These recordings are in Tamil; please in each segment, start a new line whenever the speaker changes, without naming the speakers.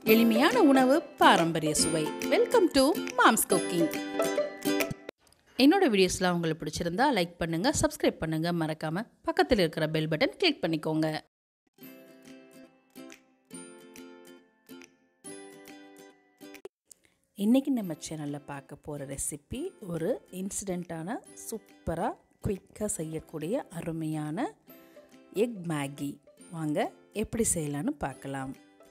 எளிமையான உணவு பாரம்பரிய சுவை வெல்கம் டு மாம்ஸ் குக்கிங் என்னோட வீடியோஸ்லாம் உங்களுக்கு பிடிச்சிருந்தா லைக் பண்ணுங்கள் சப்ஸ்கிரைப் பண்ணுங்கள் மறக்காமல் பக்கத்தில் இருக்கிற பெல் பட்டன் கிளிக் பண்ணிக்கோங்க இன்றைக்கி நம்ம சேனலில் பார்க்க போகிற ரெசிபி ஒரு இன்சிடெண்ட்டான சூப்பராக குயிக்காக செய்யக்கூடிய அருமையான எக் மேகி வாங்க எப்படி செய்யலான்னு பார்க்கலாம்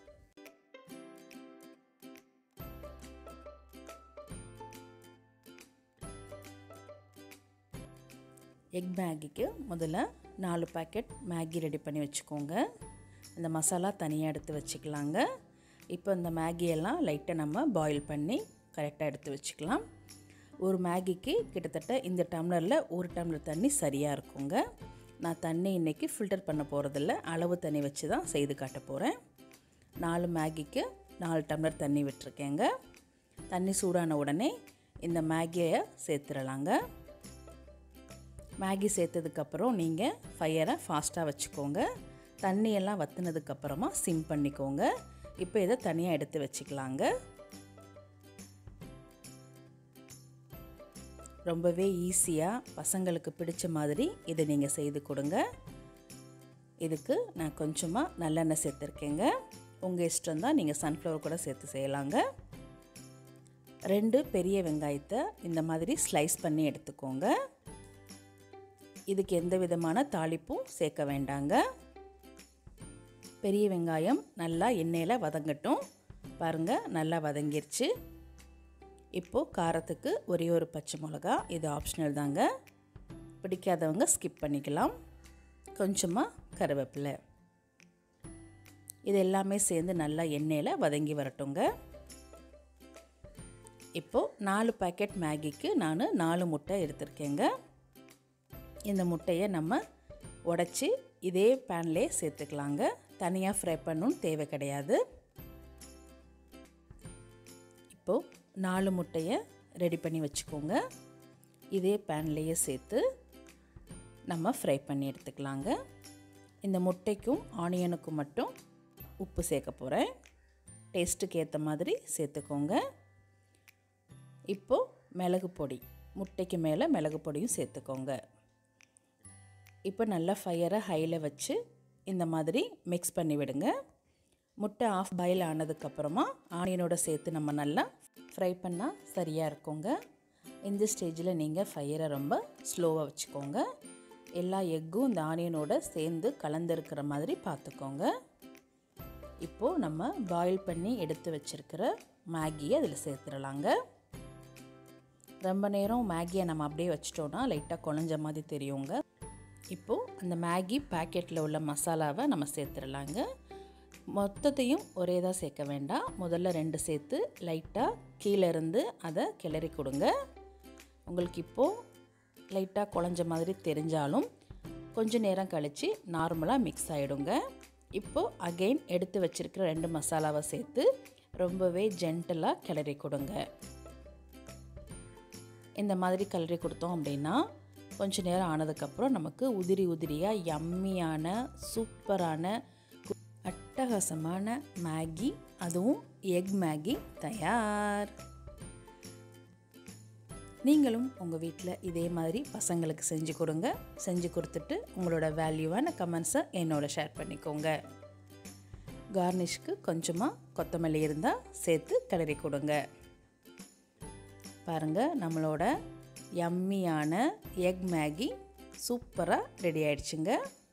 எக் மேகிக்கு முதல்ல நாலு பேக்கெட் மேகி ரெடி பண்ணி வச்சுக்கோங்க இந்த மசாலா தனியாக எடுத்து வச்சுக்கலாங்க இப்போ இந்த மேகியெல்லாம் லைட்டாக நம்ம பாயில் பண்ணி கரெக்டாக எடுத்து வச்சுக்கலாம் ஒரு மேகிக்கு கிட்டத்தட்ட இந்த டம்ளரில் ஒரு டம்ளர் தண்ணி சரியாக இருக்குங்க நான் தண்ணி இன்றைக்கி ஃபில்டர் பண்ண போகிறதில்ல அளவு தண்ணி வச்சு தான் செய்து காட்ட போகிறேன் நாலு மேகிக்கு நாலு டம்ளர் தண்ணி விட்டுருக்கேங்க தண்ணி சூடான உடனே இந்த மேகியை சேர்த்துடலாங்க மேகி சேர்த்ததுக்கப்புறம் நீங்கள் ஃபயரை ஃபாஸ்ட்டாக வச்சுக்கோங்க தண்ணியெல்லாம் வற்றுனதுக்கப்புறமா சிம் பண்ணிக்கோங்க இப்போ இதை தனியாக எடுத்து வச்சுக்கலாங்க ரொம்பவே ஈஸியாக பசங்களுக்கு பிடிச்ச மாதிரி இதை நீங்கள் செய்து கொடுங்க இதுக்கு நான் கொஞ்சமாக நல்லெண்ணெய் சேர்த்துருக்கேங்க உங்கள் இஷ்டம் தான் நீங்கள் சன்ஃப்ளவர் கூட சேர்த்து செய்யலாங்க ரெண்டு பெரிய வெங்காயத்தை இந்த மாதிரி ஸ்லைஸ் பண்ணி எடுத்துக்கோங்க இதுக்கு எந்த விதமான தாளிப்பும் சேர்க்க வேண்டாங்க பெரிய வெங்காயம் நல்லா எண்ணெயில் வதங்கட்டும் பாருங்கள் நல்லா வதங்கிருச்சு இப்போது காரத்துக்கு ஒரே ஒரு பச்சை மிளகா இது ஆப்ஷனல் தாங்க பிடிக்காதவங்க ஸ்கிப் பண்ணிக்கலாம் கொஞ்சமாக கருவேப்பிலை இது எல்லாமே சேர்ந்து நல்லா எண்ணெயில் வதங்கி வரட்டுங்க இப்போது நாலு பேக்கெட் மேகிக்கு நான் நாலு முட்டை எடுத்திருக்கேங்க இந்த முட்டையை நம்ம உடச்சி இதே பேன்லேயே சேர்த்துக்கலாங்க தனியாக ஃப்ரை பண்ணணும்னு தேவை கிடையாது இப்போது நாலு முட்டையை ரெடி பண்ணி வச்சுக்கோங்க இதே பேன்லேயே சேர்த்து நம்ம ஃப்ரை பண்ணி எடுத்துக்கலாங்க இந்த முட்டைக்கும் ஆனியனுக்கும் மட்டும் உப்பு சேர்க்க போகிறேன் டேஸ்ட்டுக்கு ஏற்ற மாதிரி சேர்த்துக்கோங்க இப்போது மிளகு பொடி முட்டைக்கு மேலே மிளகு பொடியும் சேர்த்துக்கோங்க இப்போ நல்லா ஃபயரை ஹையில் வச்சு இந்த மாதிரி மிக்ஸ் பண்ணி விடுங்க முட்டை ஆஃப் பாயில் ஆனதுக்கப்புறமா ஆனியனோட சேர்த்து நம்ம நல்லா ஃப்ரை பண்ணால் சரியாக இருக்குங்க இந்த ஸ்டேஜில் நீங்கள் ஃபயரை ரொம்ப ஸ்லோவாக வச்சுக்கோங்க எல்லா எக்கும் இந்த ஆனியனோட சேர்ந்து கலந்துருக்கிற மாதிரி பார்த்துக்கோங்க இப்போது நம்ம பாயில் பண்ணி எடுத்து வச்சுருக்கிற மேகியை அதில் சேர்த்துடலாங்க ரொம்ப நேரம் மேகியை நம்ம அப்படியே வச்சிட்டோன்னா லைட்டாக குழஞ்ச மாதிரி தெரியுங்க இப்போது அந்த மேகி பேக்கெட்டில் உள்ள மசாலாவை நம்ம சேர்த்துடலாங்க மொத்தத்தையும் ஒரே தான் சேர்க்க வேண்டாம் முதல்ல ரெண்டு சேர்த்து லைட்டாக கீழே இருந்து அதை கிளறி கொடுங்க உங்களுக்கு இப்போது லைட்டாக குழஞ்ச மாதிரி தெரிஞ்சாலும் கொஞ்சம் நேரம் கழித்து நார்மலாக மிக்ஸ் ஆகிடுங்க இப்போது அகெயின் எடுத்து வச்சுருக்கிற ரெண்டு மசாலாவை சேர்த்து ரொம்பவே ஜென்டலாக கிளறி கொடுங்க இந்த மாதிரி கிளறி கொடுத்தோம் அப்படின்னா கொஞ்ச நேரம் ஆனதுக்கப்புறம் நமக்கு உதிரி உதிரியாக யம்மியான சூப்பரான அட்டகாசமான மேகி அதுவும் எக் மேகி தயார் நீங்களும் உங்கள் வீட்டில் இதே மாதிரி பசங்களுக்கு செஞ்சு கொடுங்க செஞ்சு கொடுத்துட்டு உங்களோட வேல்யூவான கமெண்ட்ஸை என்னோட ஷேர் பண்ணிக்கோங்க கார்னிஷ்க்கு கொஞ்சமாக கொத்தமல்லி இருந்தால் சேர்த்து கிளறி கொடுங்க பாருங்கள் நம்மளோட யம்மியான எக் மேகி சூப்பராக ரெடி ஆயிடுச்சுங்க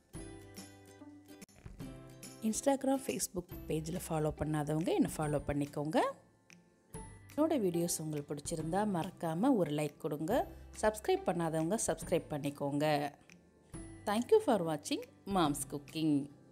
இன்ஸ்டாகிராம் ஃபேஸ்புக் பேஜில் ஃபாலோ பண்ணாதவங்க என்னை ஃபாலோ பண்ணிக்கோங்க என்னோட வீடியோஸ் உங்களுக்கு பிடிச்சிருந்தா மறக்காமல் ஒரு லைக் கொடுங்க சப்ஸ்கிரைப் பண்ணாதவங்க சப்ஸ்கிரைப் பண்ணிக்கோங்க தேங்க்யூ ஃபார் வாட்சிங் மாம்ஸ் குக்கிங்